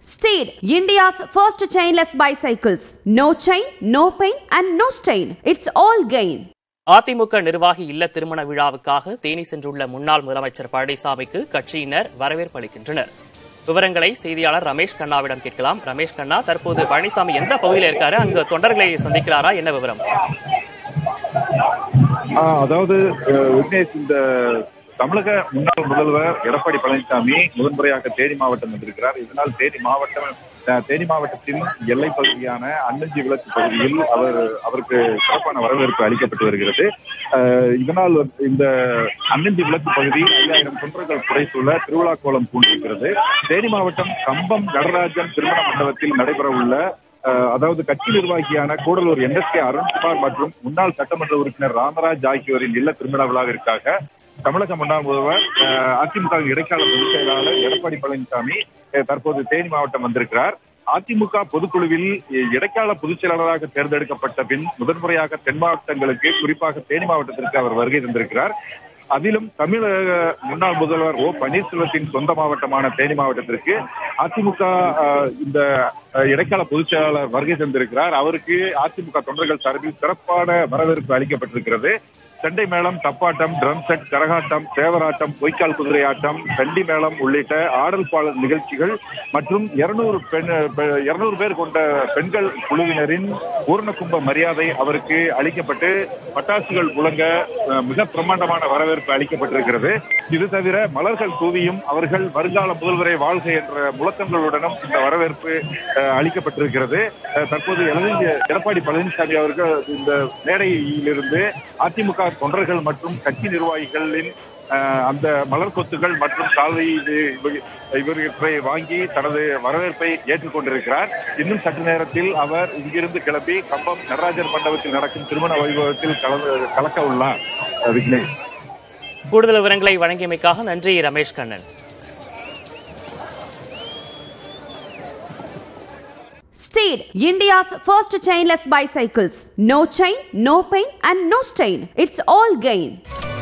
Steed, India's first chainless bicycles. No chain, no pain, and no stain. It's all gain. AIADMK நிர்வாகி இல்ல திருமண விழாவுக்காக தேனி சென்றுள்ள முன்னாள் முதலமைச்சர் பழனிசாமிக்கு கட்சியினர் வரவேற்பு அளிக்கின்றனர் விவரங்களை செய்தியாளர் ரமேஷ் கண்ணாவிடம் கேட்கலாம் ரமேஷ் கண்ணா தற்போது பழனிசாமி எந்த பகுதியில் இருக்காரு அங்கு தொண்டர்களை சந்திக்கிறாரா என்ன விவரம் ஆ, அதாவது அஹ், விக்னேஷ் இந்த தமிழக முன்னாள் முதல்வர் எடப்பாடி பழனிசாமி முதன்முறையாக தேனி மாவட்டம் வந்திருக்கிறார் இதனால் தேனி மாவட்டம் அஹ், தேனி மாவட்டத்தின் எல்லை பகுதியான அன்னஞ்சி விளக்கு பகுதியில் அவர் அவருக்கு சிறப்பான வரவேற்பு அளிக்கப்பட்டு வருகிறது அஹ், இதனால் வந்து இந்த அன்னஞ்சி விளக்கு பகுதி ஐயாயிரம் தொண்டர்கள் புடைசூழ திருவிழா கோலம் பூண்டிருக்கிறது தேனி மாவட்டம் கம்பம் நடராஜன் திருமண மண்டபத்தில் நடைபெறவுள்ள அஹ் அதாவது கட்சி நிர்வாகியான கூடலூர் என்எஸ்கே அருண்குமார் மற்றும் முன்னாள் சட்டமன்ற உறுப்பினர் ராமராஜ் ஆகியோரின் இல்ல திருமண விழாவிற்காக தமிழக முன்னாள் முதல்வர் அஹ், அதிமுக இடைக்கால பொதுச் செயலாளர் எடப்பாடி பழனிசாமி அஹ், தற்போது தேனி மாவட்டம் வந்திருக்கிறார் அதிமுக பொதுக்குழுவில் அஹ், இடைக்கால பொதுச் செயலாளராக தேர்ந்தெடுக்கப்பட்ட பின் முதன்முறையாக தென் மாவட்டங்களுக்கு குறிப்பாக தேனி மாவட்டத்திற்கு அவர் வருகை தந்திருக்கிறார் அதிலும் தமிழக முன்னாள் முதல்வர் ஓ பன்னீர்செல்வத்தின் சொந்த மாவட்டமான தேனி மாவட்டத்திற்கு அதிமுக அஹ், இந்த அஹ், இடைக்கால பொதுச் செயலாளர் வருகை தந்திருக்கிறார் அவருக்கு அதிமுக தொண்டர்கள் சார்பில் சிறப்பான வரவேற்பு அளிக்கப்பட்டிருக்கிறது செண்டை மேளம் தப்பாட்டம் ட்ரம் செட் கரகாட்டம் தேவராட்டம் பொய்க்கால் குதிரை ஆட்டம் சண்டி மேளம் உள்ளிட்ட ஆடல் பாடல் நிகழ்ச்சிகள் மற்றும் இருநூறு பெண் இருநூறு பேர் கொண்ட பெண்கள் குழுவினரின் பூர்ண கும்ப மரியாதை அவருக்கு அளிக்கப்பட்டு பட்டாசுகள் முழங்க அஹ், மிக பிரம்மாண்டமான வரவேற்பு அளிக்கப்பட்டிருக்கிறது இது தவிர மலர்கள் தூவியும் அவர்கள் வருங்கால முதல்வரை வாழ்க என்ற முழக்கங்களுடனும் இந்த வரவேற்பு அஹ், அளிக்கப்பட்டிருக்கிறது அஹ், தற்போது எடப்பாடி- எடப்பாடி பழனிசாமி அவர்கள் இந்த மேடையிலிருந்து அதிமுக தொண்டர்கள் மற்றும் கட்சி நிர்வாகிகளின் அஹ், அந்த மலர் கொத்துகள் மற்றும் சால்வை இது இவ- இவற்றை வாங்கி தனது வரவேற்பை ஏற்றுக்கொண்டிருக்கிறார் இன்னும் சற்று நேரத்தில் அவர் இங்கிருந்து கிளம்பி கம்பம் நடராஜர் மண்டபத்தில் நடக்கும் திருமண வைபவத்தில் கலந்து கலக்க உள்ளார் அஹ், விக்னேஷ் கூடுதல் விவரங்களை வழங்கியமைக்காக நன்றி Ramesh Kannan Steed, India's first chainless bicycles. No chain, no pain, and no stain. It's all gain.